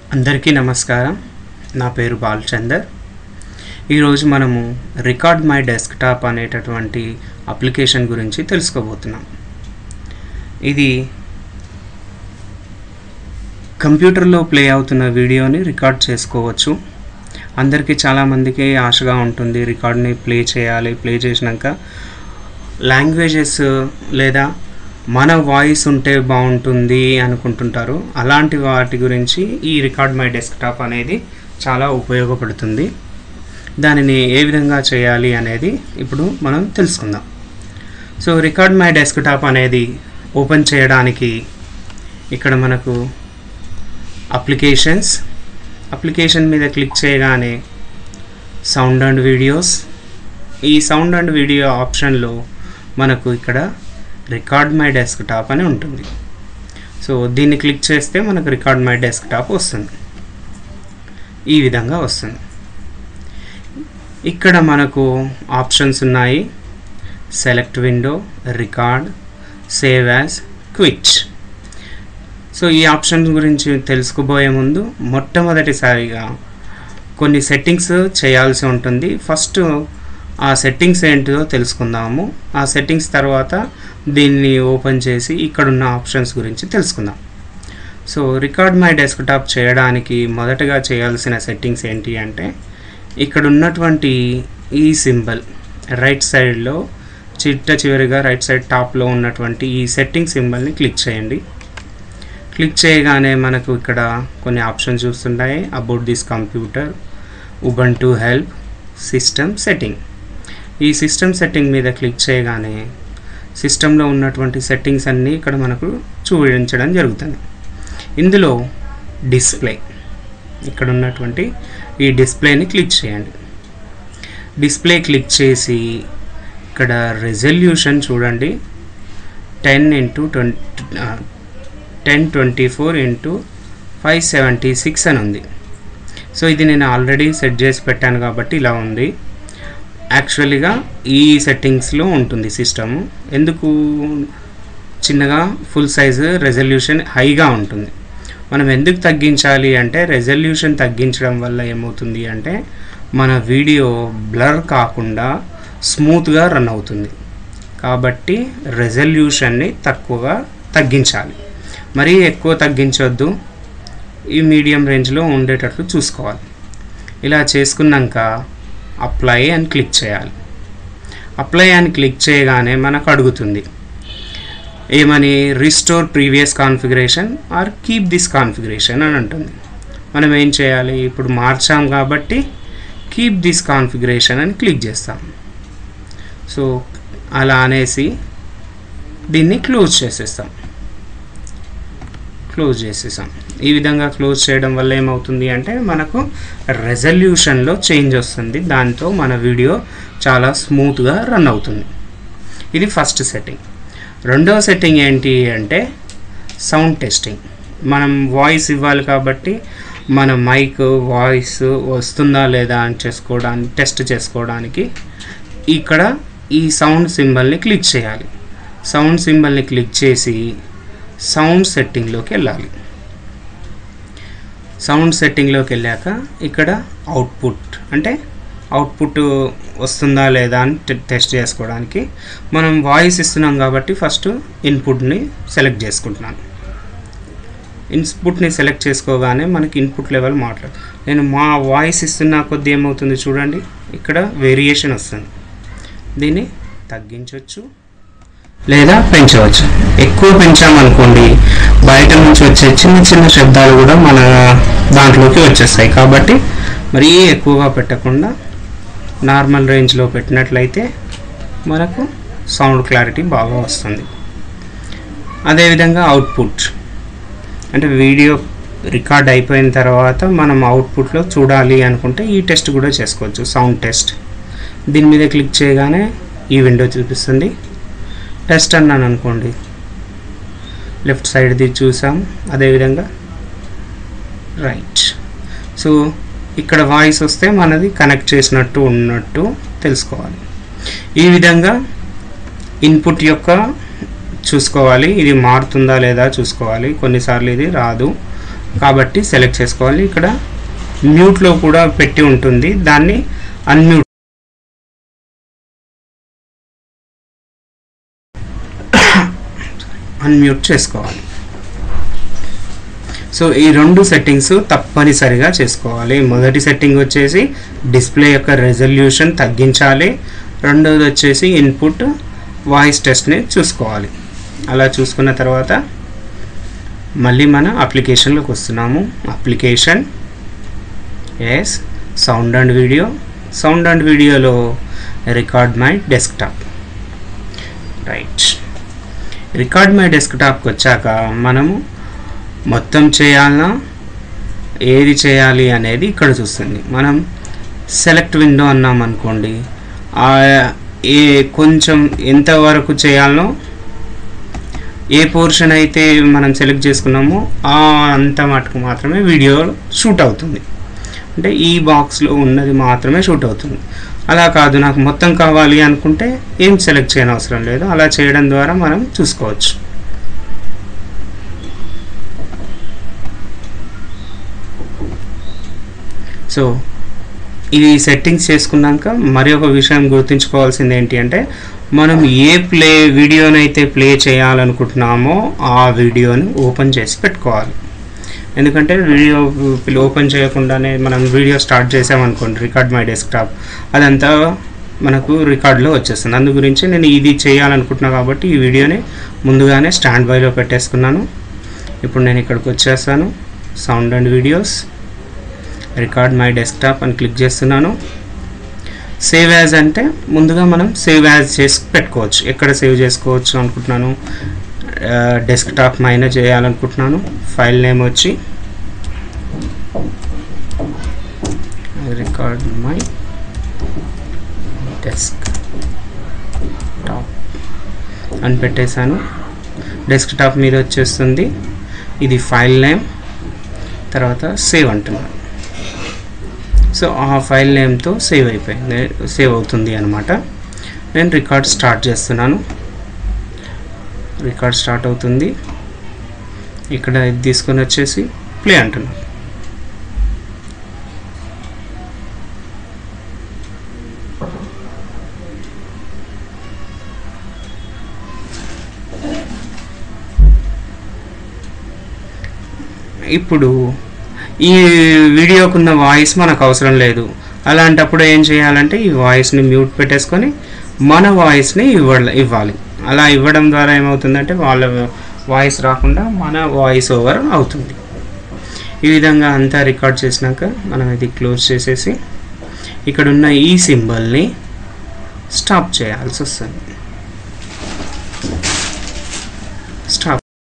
అందరికీ నమస్కారం నా పేరు బాలచందర్ ఈరోజు మనము రికార్డ్ మై డెస్క్టాప్ అనేటటువంటి అప్లికేషన్ గురించి తెలుసుకోబోతున్నాం ఇది కంప్యూటర్లో ప్లే అవుతున్న వీడియోని రికార్డ్ చేసుకోవచ్చు అందరికీ చాలామందికి ఆశగా ఉంటుంది రికార్డ్ని ప్లే చేయాలి ప్లే చేసినాక లాంగ్వేజెస్ లేదా మన వాయిస్ ఉంటే బాగుంటుంది అనుకుంటుంటారు అలాంటి వాటి గురించి ఈ రికార్డ్ మై డెస్క్టాప్ అనేది చాలా ఉపయోగపడుతుంది దానిని ఏ విధంగా చేయాలి అనేది ఇప్పుడు మనం తెలుసుకుందాం సో రికార్డ్ మై డెస్క్టాప్ అనేది ఓపెన్ చేయడానికి ఇక్కడ మనకు అప్లికేషన్స్ అప్లికేషన్ మీద క్లిక్ చేయగానే సౌండ్ అండ్ వీడియోస్ ఈ సౌండ్ అండ్ వీడియో ఆప్షన్లో మనకు ఇక్కడ రికార్డ్ మై డెస్క్టాప్ అని ఉంటుంది సో దీన్ని క్లిక్ చేస్తే మనకు రికార్డ్ మై డెస్క్టాప్ వస్తుంది ఈ విధంగా వస్తుంది ఇక్కడ మనకు ఆప్షన్స్ ఉన్నాయి select window record save as quit so ఈ ఆప్షన్ గురించి తెలుసుకోబోయే ముందు మొట్టమొదటిసారిగా కొన్ని సెట్టింగ్స్ చేయాల్సి ఉంటుంది ఫస్ట్ ఆ సెట్టింగ్స్ ఏంటిదో తెలుసుకుందాము ఆ సెట్టింగ్స్ తర్వాత దీన్ని ఓపెన్ చేసి ఇక్కడున్న ఆప్షన్స్ గురించి తెలుసుకుందాం సో రికార్డ్ మై డెస్క్టాప్ చేయడానికి మొదటగా చేయాల్సిన సెట్టింగ్స్ ఏంటి అంటే ఇక్కడ ఉన్నటువంటి ఈ సింబల్ రైట్ సైడ్లో చిట్ట చివరిగా రైట్ సైడ్ టాప్లో ఉన్నటువంటి ఈ సెట్టింగ్ సింబల్ని క్లిక్ చేయండి క్లిక్ చేయగానే మనకు ఇక్కడ కొన్ని ఆప్షన్స్ చూస్తుంటాయి about this computer Ubuntu help system setting ఈ సిస్టమ్ సెట్టింగ్ మీద క్లిక్ చేయగానే సిస్టంలో ఉన్నటువంటి సెట్టింగ్స్ అన్నీ ఇక్కడ మనకు చూపించడం జరుగుతుంది ఇందులో డిస్ప్లే ఇక్కడ ఉన్నటువంటి ఈ డిస్ప్లేని క్లిక్ చేయండి డిస్ప్లే క్లిక్ చేసి ఇక్కడ రెజల్యూషన్ చూడండి ten into twenty ten twenty four into five seventy six అని ఉంది సో ఇది నేను ఆల్రెడీ సెట్ చేసి పెట్టాను కాబట్టి ఇలా ఉంది యాక్చువల్గా ఈ సెట్టింగ్స్లో ఉంటుంది సిస్టమ్ ఎందుకు చిన్నగా ఫుల్ సైజు రెజల్యూషన్ హైగా ఉంటుంది మనం ఎందుకు తగ్గించాలి అంటే రెజల్యూషన్ తగ్గించడం వల్ల ఏమవుతుంది అంటే మన వీడియో బ్లర్ కాకుండా స్మూత్గా రన్ అవుతుంది కాబట్టి రెజల్యూషన్ని తక్కువగా తగ్గించాలి మరీ ఎక్కువ తగ్గించొద్దు ఈ మీడియం రేంజ్లో ఉండేటట్లు చూసుకోవాలి ఇలా చేసుకున్నాక అప్లై అని క్లిక్ చేయాలి అప్లై అని క్లిక్ చేయగానే మనకు అడుగుతుంది ఏమని restore previous configuration or keep this configuration అని అంటుంది మనం ఏం చేయాలి ఇప్పుడు మార్చాం కాబట్టి కీప్ దిస్ కాన్ఫిగరేషన్ అని క్లిక్ చేస్తాం సో అలా అనేసి దీన్ని క్లోజ్ చేసేస్తాం క్లోజ్ చేసేసాం ఈ విధంగా క్లోజ్ చేయడం వల్ల ఏమవుతుంది అంటే మనకు రెజల్యూషన్లో చేంజ్ వస్తుంది దాంతో మన వీడియో చాలా స్మూత్గా రన్ అవుతుంది ఇది ఫస్ట్ సెట్టింగ్ రెండవ సెట్టింగ్ ఏంటి అంటే సౌండ్ టెస్టింగ్ మనం వాయిస్ ఇవ్వాలి కాబట్టి మన మైక్ వాయిస్ వస్తుందా లేదా అని చేసుకోవడానికి టెస్ట్ చేసుకోవడానికి ఇక్కడ ఈ సౌండ్ సింబల్ని క్లిక్ చేయాలి సౌండ్ సింబల్ని క్లిక్ చేసి సౌండ్ సెట్టింగ్లోకి వెళ్ళాలి సౌండ్ సెట్టింగ్లోకి వెళ్ళాక ఇక్కడ అవుట్పుట్ అంటే అవుట్పుట్ వస్తుందా లేదా అని టెస్ట్ చేసుకోవడానికి మనం వాయిస్ ఇస్తున్నాం కాబట్టి ఫస్ట్ ఇన్పుట్ని సెలెక్ట్ చేసుకుంటున్నాను ఇన్పుట్ని సెలెక్ట్ చేసుకోగానే మనకి ఇన్పుట్ లెవెల్ మాట్లాడు నేను మా వాయిస్ ఇస్తున్న కొద్దీ ఏమవుతుంది చూడండి ఇక్కడ వేరియేషన్ వస్తుంది దీన్ని తగ్గించవచ్చు లేదా పెంచవచ్చు ఎక్కువ పెంచామనుకోండి బయట నుంచి వచ్చే చిన్న చిన్న శబ్దాలు కూడా మన దాంట్లోకి వచ్చేస్తాయి కాబట్టి మరీ ఎక్కువగా పెట్టకుండా నార్మల్ రేంజ్లో పెట్టినట్లయితే మనకు సౌండ్ క్లారిటీ బాగా వస్తుంది అదేవిధంగా అవుట్పుట్ అంటే వీడియో రికార్డ్ అయిపోయిన తర్వాత మనం అవుట్పుట్లో చూడాలి అనుకుంటే ఈ టెస్ట్ కూడా చేసుకోవచ్చు సౌండ్ టెస్ట్ దీని మీద క్లిక్ చేయగానే ఈ విండో చూపిస్తుంది టెస్ట్ అన్నాను అనుకోండి లెఫ్ట్ సైడ్ది చూసాం అదేవిధంగా రైట్ సో ఇక్కడ వాయిస్ వస్తే మనది కనెక్ట్ చేసినట్టు ఉన్నట్టు తెలుసుకోవాలి ఈ విధంగా ఇన్పుట్ యొక్క చూసుకోవాలి ఇది మారుతుందా లేదా చూసుకోవాలి కొన్నిసార్లు ఇది రాదు కాబట్టి సెలెక్ట్ చేసుకోవాలి ఇక్కడ మ్యూట్లో కూడా పెట్టి ఉంటుంది దాన్ని అన్మ్యూట్ అన్మ్యూట్ చేసుకోవాలి సో ఈ రెండు సెట్టింగ్స్ తప్పనిసరిగా చేసుకోవాలి మొదటి సెట్టింగ్ వచ్చేసి డిస్ప్లే యొక్క రెజల్యూషన్ తగ్గించాలి రెండోది వచ్చేసి ఇన్పుట్ వాయిస్ టెస్ట్ని చూసుకోవాలి అలా చూసుకున్న తర్వాత మళ్ళీ మన అప్లికేషన్లోకి వస్తున్నాము applications sound and video sound and వీడియోలో record my desktop right record my డెస్క్టాప్కి వచ్చాక మనము మొత్తం చేయాలన్నా ఏది చేయాలి అనేది ఇక్కడ చూస్తుంది మనం సెలెక్ట్ విండో అన్నాం అనుకోండి ఆ ఏ కొంచెం ఎంతవరకు చేయాలనో ఏ పోర్షన్ అయితే మనం సెలెక్ట్ చేసుకున్నామో ఆ అంత మటుకు మాత్రమే వీడియో షూట్ అవుతుంది అంటే ఈ బాక్స్లో ఉన్నది మాత్రమే షూట్ అవుతుంది అలా కాదు నాకు మొత్తం కావాలి అనుకుంటే ఏం సెలెక్ట్ చేయని అవసరం లేదు అలా చేయడం ద్వారా మనం చూసుకోవచ్చు సో ఇది సెట్టింగ్స్ చేసుకున్నాక మరి ఒక విషయం గుర్తుంచుకోవాల్సింది ఏంటి అంటే మనం ఏ ప్లే వీడియోనైతే ప్లే చేయాలనుకుంటున్నామో ఆ వీడియోని ఓపెన్ చేసి పెట్టుకోవాలి ఎందుకంటే వీడియో ఓపెన్ చేయకుండానే మనం వీడియో స్టార్ట్ చేసామనుకోండి రికార్డ్ మై డెస్క్టాప్ అదంతా మనకు రికార్డులో వచ్చేస్తుంది అందు గురించి నేను ఇది చేయాలనుకుంటున్నా కాబట్టి ఈ వీడియోని ముందుగానే స్టాండ్ బైలో పెట్టేసుకున్నాను ఇప్పుడు నేను ఇక్కడికి వచ్చేస్తాను sound and videos record my desktop అని క్లిక్ చేస్తున్నాను సేవ్ యాజ్ అంటే ముందుగా మనం సేవ్ యాజ్ చేసి పెట్టుకోవచ్చు ఎక్కడ సేవ్ చేసుకోవచ్చు అనుకుంటున్నాను డెస్క్టాప్ మైన చేయాలనుకుంటున్నాను ఫైల్ నేమ్ వచ్చి రికార్డ్ మై డెస్క్ టాప్ అని పెట్టేశాను డెస్క్టాప్ మీద వచ్చేస్తుంది ఇది ఫైల్ నేమ్ తర్వాత సేవ్ అంటున్నాను సో ఆ ఫైల్ నేమ్తో సేవ్ అయిపోయింది సేవ్ అవుతుంది అనమాట నేను రికార్డ్ స్టార్ట్ చేస్తున్నాను రికార్డ్ స్టార్ట్ అవుతుంది ఇక్కడ ఇది తీసుకొని వచ్చేసి ప్లే అంటున్నాను ఇప్పుడు ఈ వీడియోకున్న వాయిస్ మనకు అవసరం లేదు అలాంటప్పుడు ఏం చేయాలంటే ఈ వాయిస్ని మ్యూట్ పెట్టేసుకొని మన వాయిస్ని ఇవ్వ ఇవ్వాలి అలా ఇవ్వడం ద్వారా ఏమవుతుందంటే వాళ్ళ వాయిస్ రాకుండా మన వాయిస్ ఓవర్ అవుతుంది ఈ విధంగా అంతా రికార్డ్ చేసినాక మనం ఇది క్లోజ్ చేసేసి ఇక్కడ ఉన్న ఈ సింబల్ని స్టాప్ చేయాల్సి వస్తుంది స్టాప్